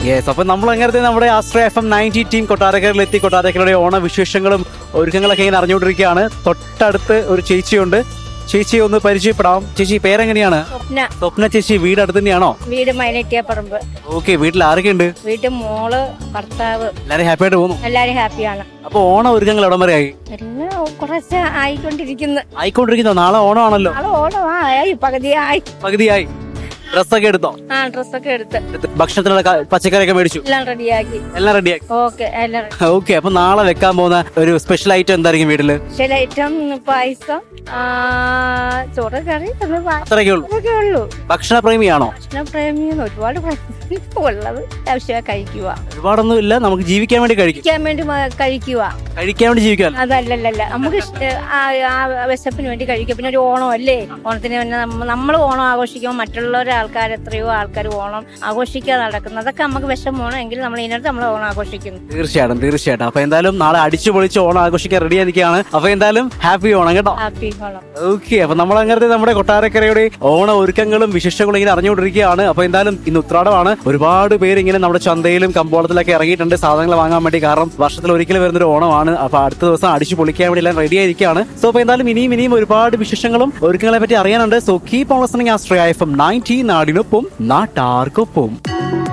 Yes അപ്പൊ നമ്മൾ അങ്ങനത്തെ നമ്മുടെ Ashraya F M ninety team കൊട്ടാരക്കരയിലെത്തി കൊട്ടാരക്കരയുടെ ഓണ വിശേഷങ്ങളും ഒരുക്കങ്ങളൊക്കെ ഇങ്ങനെ അറിഞ്ഞുകൊണ്ടിരിക്കുകയാണ് തൊട്ടടുത്ത് ഒരു ചേച്ചിയുണ്ട് ചേച്ചിയെ ഒന്ന് പരിചയപ്പെടാം ചേച്ചി പേരെങ്ങനെയാണ് സ്വപ്ന സ്വപ്ന ചേച്ചി വീട് അടുത്ത് തന്നെയാണോ വീട് മൈനറ്റിയ പറമ്പ് ഓക്കെ വീട്ടിൽ ആരൊക്കെ ഉണ്ട് വീട്ടിൽ മോള് ഭർത്താവ് എല്ലാരും ഹാപ്പി ആയിട്ട് പോകുന്നു എല്ലാരും ഹാപ്പിയാണ് അപ്പൊ ഓണ ഒരുക്കങ്ങൾ എവിടം വരെ ആയി എല്ലാം കുറച്ച് ആയിക്കൊണ്ടിരിക്കുന്നു ആയിക്കൊണ്ടിരിക്കുന്നോ നാളെ ഓണമാണല്ലോ നാളെ ഓണമായി പകുതിയായി പകുതിയായി ഡ്രസ്സൊക്കെ എടുത്തോ ആ ഡ്രസ്സൊക്കെ എടുത്ത് ഭക്ഷണത്തിനുള്ള ക- പച്ചക്കറിയൊക്കെ മേടിച്ചു എല്ലാം റെഡിയാക്കി എല്ലാം റെഡിയാക്കി ഓക്കെ എല്ലാം ready. ഓക്കെ അപ്പൊ നാളെ വെക്കാൻ പോകുന്ന ഒരു സ്പെഷ്യൽ ഐറ്റം എന്തായിരിക്കും വീട്ടില് ചില ഐറ്റം പായസം ആ, ചോറ് കറി പിന്നെ പാ- അത്രയൊക്കെ ഉള്ളൂ അതൊക്കെ ഉള്ളൂ ഭക്ഷണ പ്രേമിയാണോ ഭക്ഷണപ്രേമിന്ന് ഒരുപാട് പ്രേമി ഉള്ളത് ആവശ്യമായി കഴിക്കുക ഒരുപാടൊന്നും ഇല്ല നമുക്ക് ജീവിക്കാൻ വേണ്ടി കഴിക്കും കഴിക്കാൻ വേണ്ടി മ- കഴിക്കുക കഴിക്കാൻ വേണ്ടി ജീവിക്കാൻ അതല്ലല്ലല്ല നമുക്ക് ഇഷ്ട ആ ആ വിശപ്പിന് വേണ്ടി കഴിക്കുക പിന്നെ ഒരു ഓണം അല്ലേ ഓണത്തിന് പിന്നെ നമ്മൾ ഓണം ആഘോഷിക്കുമ്പോൾ മറ്റുള്ളവരെ ആൾക്കാർ എത്രയോ ആൾക്കാർ ഓണം ആഘോഷിക്കാതെ നടക്കുന്നത് അതൊക്കെ നമുക്ക് വിഷമമാണ് എങ്കിൽ നമ്മൾ ഇതിനകത്ത് നമ്മൾ ഓണം ആഘോഷിക്കുന്നു തീർച്ചയായിട്ടും തീർച്ചയായിട്ടും അപ്പൊ എന്തായാലും നാളെ അടിച്ചു പൊളിച്ച് ഓണം ആഘോഷിക്കാൻ റെഡി ആയിരിക്കുകയാണ് അപ്പൊ എന്തായാലും ഹാപ്പി ഓണം കേട്ടോ ഹാപ്പി ഓണം ഓക്കെ അപ്പൊ നമ്മൾ അങ്ങനത്തെ നമ്മുടെ കൊട്ടാരക്കരയുടെ ഓണ ഒരുക്കങ്ങളും വിശേഷങ്ങളും ഇങ്ങനെ അറിഞ്ഞുകൊണ്ടിരിക്കുകയാണ് അപ്പൊ എന്തായാലും ഇന്ന് ഉത്രാടമാണ് ഒരുപാട് പേര് ഇങ്ങനെ നമ്മുടെ ചന്തയിലും കമ്പോളത്തിലൊക്കെ ഇറങ്ങിയിട്ടുണ്ട് സാധനങ്ങൾ വാങ്ങാൻ വേണ്ടി കാരണം വർഷത്തിൽ ഒരിക്കലും വരുന്ന ഒരു ഓണമാണ് അപ്പൊ അടുത്ത ദിവസം അടിച്ചു പൊളിക്കാൻ വേണ്ടി എല്ലാം റെഡി ആയിരിക്കുകയാണ് സോ അപ്പൊ എന്തായാലും ഇനിയും ഇനിയും ഒരുപാട് വിശേഷങ്ങളും ഒരുക്കങ്ങളെ പറ്റി അറിയാനുണ്ട് so keep on listening Ashraya F M ninety നാടിനൊപ്പം നാട്ടാർക്കൊപ്പം